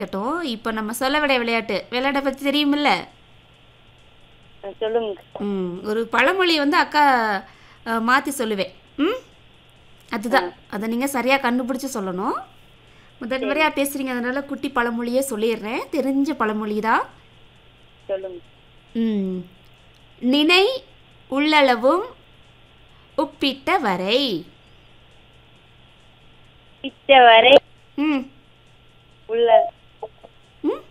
இருக்கட்டும் இப்போ நம்ம சொல்ல விட விளையாட்டு விளையாட பற்றி தெரியுமில்ல ஆ, சொல்லுங்க ம் ஒரு பழமொழி வந்து அக்கா மாற்றி சொல்லுவேன் ம் அதுதான் அதை நீங்கள் சரியாக கண்டுபிடிச்சி சொல்லணும் முதல் முறையாக பேசுகிறீங்க அதனால குட்டி பழமொழியே சொல்லிடுறேன் தெரிஞ்ச பழமொழி தான் சொல்லுங்க ம் நினை உள்ளளவும் உப்பிட்ட வரை இச்ச வரை ம் உள்ள ம்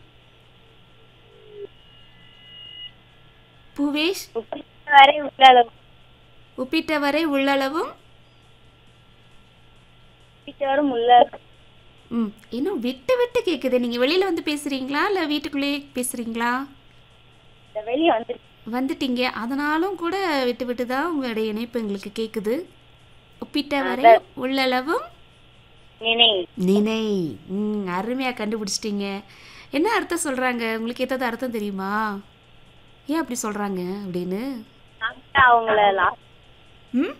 பூவேஷ் உப்பிட்ட வரை உள்ள அளவு உப்பிட்ட வரை உள்ளளவும் உப்பிட்ட வரை உள்ள ம் இன்னும் விட்டு விட்டு கேட்குது நீங்கள் வெளியில் வந்து பேசுகிறீங்களா இல்லை வீட்டுக்குள்ளேயே பேசுகிறீங்களா இந்த வெளியே வந்துருச்சு வந்துட்டீங்க அதனாலும் கூட விட்டு விட்டு தான் உங்களுடைய இணைப்பு எங்களுக்கு கேட்குது உப்பிட்ட வரை உள்ளளவும் நினை நினை ம் அருமையாக கண்டுபிடிச்சிட்டீங்க என்ன அர்த்தம் சொல்கிறாங்க உங்களுக்கு ஏதாவது அர்த்தம் தெரியுமா ஏன் அப்படி சொல்கிறாங்க அப்படின்னு நான் அவங்கள லாஸ்ட் ம்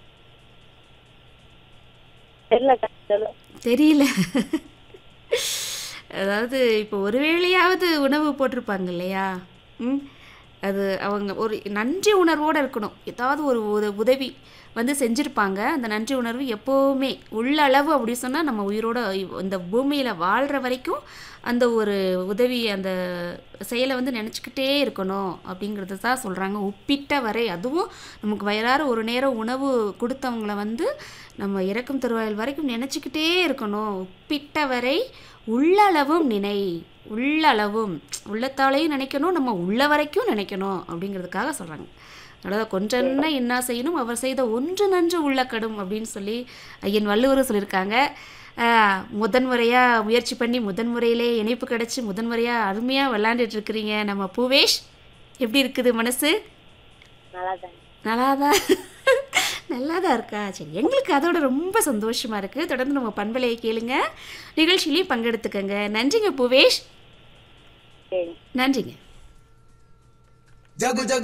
தெரியல சொல்லு தெரியல அதாவது இப்போ ஒரு வேளையாவது உணவு போட்டிருப்பாங்க இல்லையா ம் அது அவங்க ஒரு நன்றி உணர்வோடு இருக்கணும் ஏதாவது ஒரு உத- உதவி வந்து செஞ்சுருப்பாங்க அந்த நன்றி உணர்வு எப்போவுமே உள்ளளவு அப்படி சொன்னால் நம்ம உயிரோட இந்த பூமியில் வாழ்கிற வரைக்கும் அந்த ஒரு உதவி அந்த செயலை வந்து நினச்சிக்கிட்டே இருக்கணும் அப்படிங்கிறது தான் சொல்கிறாங்க உப்பிட்ட வரை அதுவும் நமக்கு வயலார ஒரு நேரம் உணவு கொடுத்தவங்கள வந்து நம்ம இறக்கும் தருவாயில் வரைக்கும் நினச்சிக்கிட்டே இருக்கணும் உப்பிட்ட வரை உள்ளளவும் நினை உள்ளளவும் உள்ளத்தாலையும் நினைக்கணும் நம்ம உள்ள வரைக்கும் நினைக்கணும் அப்படிங்கிறதுக்காக சொல்கிறாங்க அதாவது கொஞ்சன்னா என்ன செய்யணும் அவர் செய்த ஒன்று நன்று உள்ள கடும் அப்படின்னு சொல்லி ஐயன் வள்ளுவரும் சொல்லியிருக்காங்க ஆஹ், முதன்முறையாக முயற்சி பண்ணி முதன்முறையிலே இணைப்பு கிடச்சி முதன்முறையாக அருமையாக விளாண்டுட்டு இருக்கிறீங்க நம்ம பூவேஷ் எப்படி இருக்குது மனசு நல்லா தான் நல்லாதான் நல்லா தான் இருக்கா சரி எங்களுக்கு அதோட ரொம்ப சந்தோஷமாக இருக்குது தொடர்ந்து நம்ம பண்பலையை கேளுங்க நிகழ்ச்சியிலையும் பங்கெடுத்துக்கங்க நன்றிங்க பூவேஷ் சரி நன்றிங்க ஜகு ஜகு